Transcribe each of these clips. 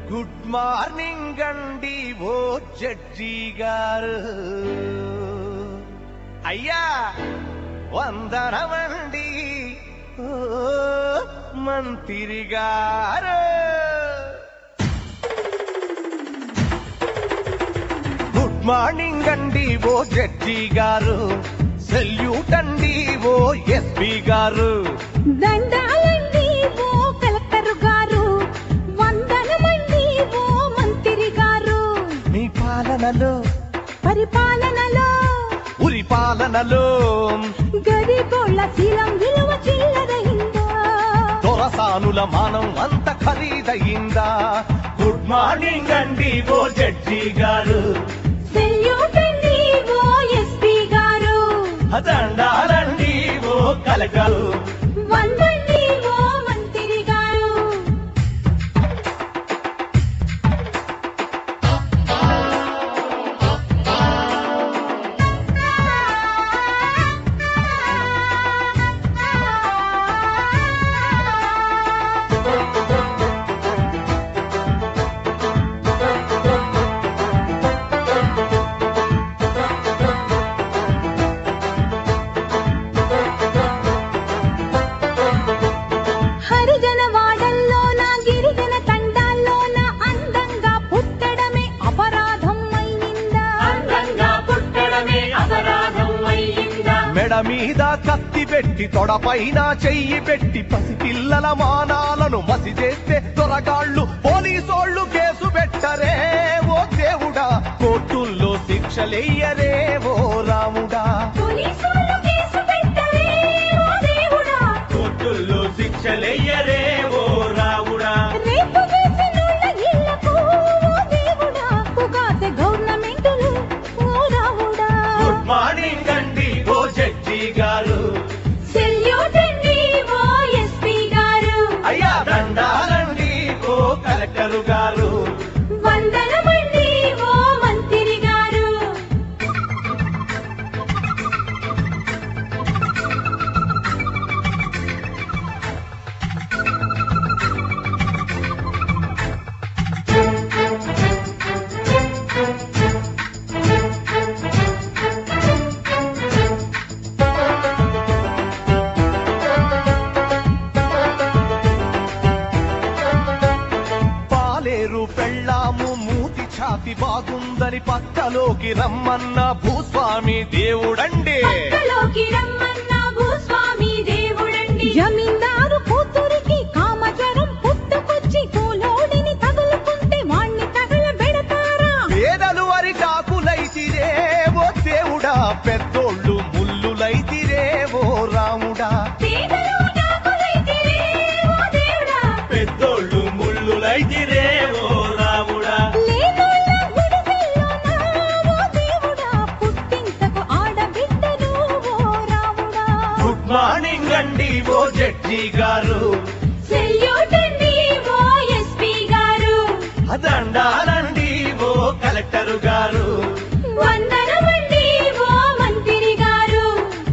good morning అండి ఓ judge గారు అయ్యా వందనమండి ఓ మంత్రి గారు గుడ్ మార్నింగ్ అండి ఓ జడ్జి గారు సెల్యూట్ అండి ఓ ఎస్పీ గారు దండాలండి ఓ కలెక్టర్ గారు వందనమండి ఓ మంత్రి గారు మీ పాలనలో పరిపాలనలో ఉరి పాలనలో గరిగోళ్ళ శీలం విలువ చిల్లరయిందా దొరసానుల మానం అంత ఖరీదయిందా గుడ్ మార్నింగ్ అండి ఓ జడ్జి గారు సెల్యూట్ అండి ఓ ఎస్పీ గారు దండాలండి ఓ కలకలు వందండి ఓ మంత్రి గారు హరిజన వాడల్లోన గిరిజన తండాల్లోన అందంగా పుట్టడమే అపరాధం అయిందా అందంగా పుట్టడమే అపరాధం అయ్యిందా మెడ మీద కత్తి పెట్టి తొడపైన చెయ్యి పెట్టి పసిపిల్లల మానాలను మసి చేస్తే దొరగాళ్ళు పోలీసోళ్ళు కేసు పెట్టరే ఓ దేవుడా కోర్టుల్లో శిక్షలెయ్యరే ఓ రాముడా పోలీసులు కేసు పెట్టరే ఓ దేవుడా కోర్టుల్లో శిక్షలెయ్యరే ఓ రావుడా రేపు వేసినోళ్ళ ఇళ్ళకు ఓ దేవుడా ఉగాది గవర్నమెంటులు ఓ రావుడా గుడ్ మార్నింగ్ అండి ఓ జడ్జి గారు సెల్యూట్ అండి ఓ ఎస్పీ గారు అయ్యా దండాలండి ఓ కలెక్టర్ గారు వందనమండి ఓ మంత్రి గారు పాలేరు పెళ్ళాము మూతి ఛాతి బాగుందని పక్కలోకి రమ్మన్న భూస్వామి దేవుడండి పక్కలోకి రమ్మన్న భూస్వామి దేవుడండి జమీందారు కూతురికి కామజరం పుట్టుకొచ్చి పూలోడిని తగులుకుంటే వాణ్ణి తగలబెడతారా పేదలు అరిటాకులైతిరే ఓ దేవుడా పెద్దోళ్ళు ముల్లులైతిరే ఓ రాముడా పేదలు డాకులైతిరే ఓ దేవుడా పెద్దోళ్ళు ముళ్ళులైతిరే ఓ రావుడా లేనోళ్ళ గుడిసెల్లోనా ఓ దేవుడా పుట్టింతకు ఆడబిడ్డను ఓ రాముడా గుడ్ మార్నింగ్ అండి ఓ జడ్జి గారు సెల్యూట్ అండి ఓ ఎస్పీ గారు దండాలండి ఓ కలెక్టర్ గారు వందనమండి ఓ మంత్రి గారు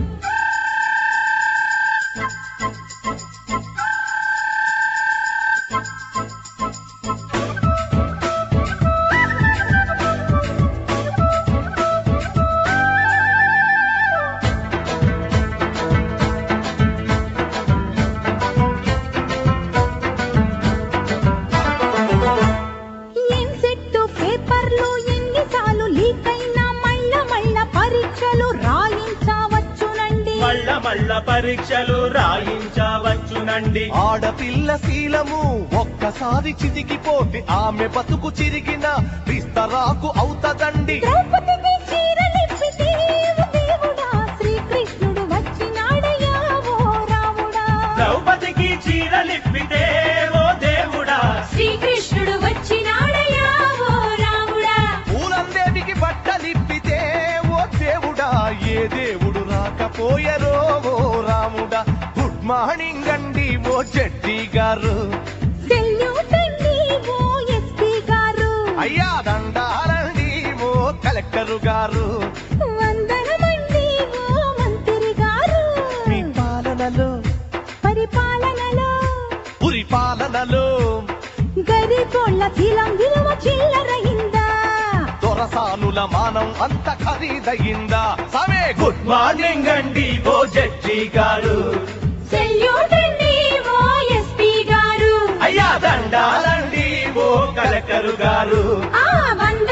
ఏం సెట్టు పేపర్లు ఎన్నిసార్లు లీక్ అయినా మళ్ళ మళ్ళ పరీక్షలు రాయించవచ్చునండి మళ్ళ మళ్ళ పరీక్షలు రాయించవచ్చునండి ఆడపిల్ల శీలము ఒక్కసారి చితికిపోతే ఆమె బతుకు చిరిగిన విస్తరాకు అవుతదండి ద్రౌపదికి చీరలిప్పితే ఓ దేవుడా శ్రీకృష్ణుడు వచ్చినాడయ్యా ఓ రాముడా ద్రౌపదికి చీరలిప్పితే ఓ దేవుడా శ్రీకృష్ణుడు వచ్చినాడయ్యా ఓ రాముడా పూలందేవికి బట్టలిప్పితే ఓ దేవుడా ఏ దేవుడు రాకపోయరో ఓ రాముడా గుడ్ మార్నింగ్ అండి ఓ జడ్జి గారు సెల్యూట్ అండి ఓ ఎస్పీ గారు అయ్యా దండాలండి ఓ కలెక్టర్ గారు వందనమండి ఓ మంత్రి గారు మీ పాలనలో పరిపాలనలో పురి పాలనలో గరీబ్ కోళ్ళ శీలం విలువ చిల్లరయిందా దొరసానుల మానం అంత ఖరీదయిందా సమే గుడ్ మార్నింగ్ అండి ఓ జడ్జి గారు సెల్యూట్ అండి ఓ ఎస్పీ గారు అయ్యా దండాలండి ఓ కలెక్టర్ గారు ఆ వంద